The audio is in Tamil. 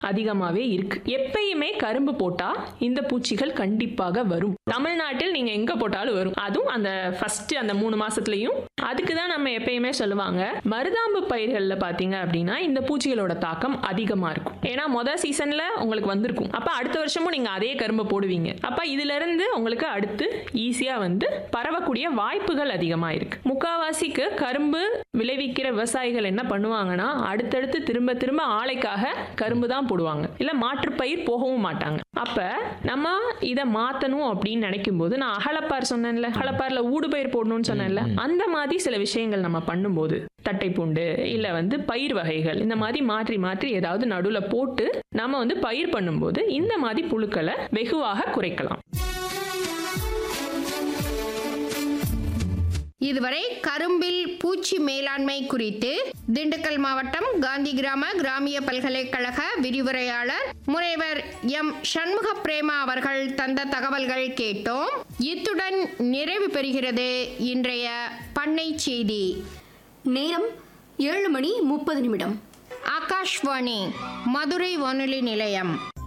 அதிகமாவே இருக்கு எப்பயுமே கரும்பு போட்டா இந்த பூச்சிகள் கண்டிப்பாக வரும் தமிழ்நாட்டில் நீங்க எங்க போட்டாலும் வரும் அதுவும் அந்த ஃபர்ஸ்ட் அந்த மூணு மாசத்துலயும் அதுக்கு தான் நம்ம எப்பயுமே சொல்லுவாங்க மருதாம்பு பயிர்கள்ல பாத்தீங்க அப்படின்னா இந்த பூச்சிகளோட தாக்கம் அதிகமா இருக்கும் ஏன்னா மொதல் சீசன்ல உங்களுக்கு வந்திருக்கும் அப்ப அடுத்த வருஷமும் நீங்க அதே கரும்பை போடுவீங்க அப்ப இதுல இருந்து உங்களுக்கு அடுத்து ஈஸியா வந்து பரவக்கூடிய வாய்ப்புகள் அதிகமா இருக்கு முக்காவாசிக்கு கரும்பு விளைவிக்கிற விவசாயிகள் என்ன பண்ணுவாங்கன்னா அடுத்தடுத்து திரும்ப திரும்ப ஆலைக்காக கரும்பு தான் போடுவாங்க இல்ல மாற்று பயிர் போகவும் மாட்டாங்க அப்ப நம்ம இதை மாத்தணும் அப்படின்னு நினைக்கும் போது நான் அகலப்பார் சொன்னேன்ல அகலப்பார்ல ஊடு பயிர் போடணும்னு சொன்னேன்ல அந்த மாதிரி சில விஷயங்கள் நம்ம பண்ணும்போது தட்டைப்பூண்டு இல்ல வந்து பயிர் வகைகள் இந்த மாதிரி மாற்றி மாற்றி ஏதாவது நடுவுல போட்டு நம்ம வந்து பயிர் பண்ணும்போது இந்த மாதிரி புழுக்களை வெகுவாக குறைக்கலாம் இதுவரை கரும்பில் பூச்சி மேலாண்மை குறித்து திண்டுக்கல் மாவட்டம் காந்தி கிராம கிராமிய பல்கலைக்கழக விரிவுரையாளர் முனைவர் எம் சண்முக பிரேமா அவர்கள் தந்த தகவல்கள் கேட்டோம் இத்துடன் நிறைவு பெறுகிறது இன்றைய பண்ணை செய்தி நேரம் ஏழு மணி முப்பது நிமிடம் ஆகாஷ்வாணி மதுரை வானொலி நிலையம்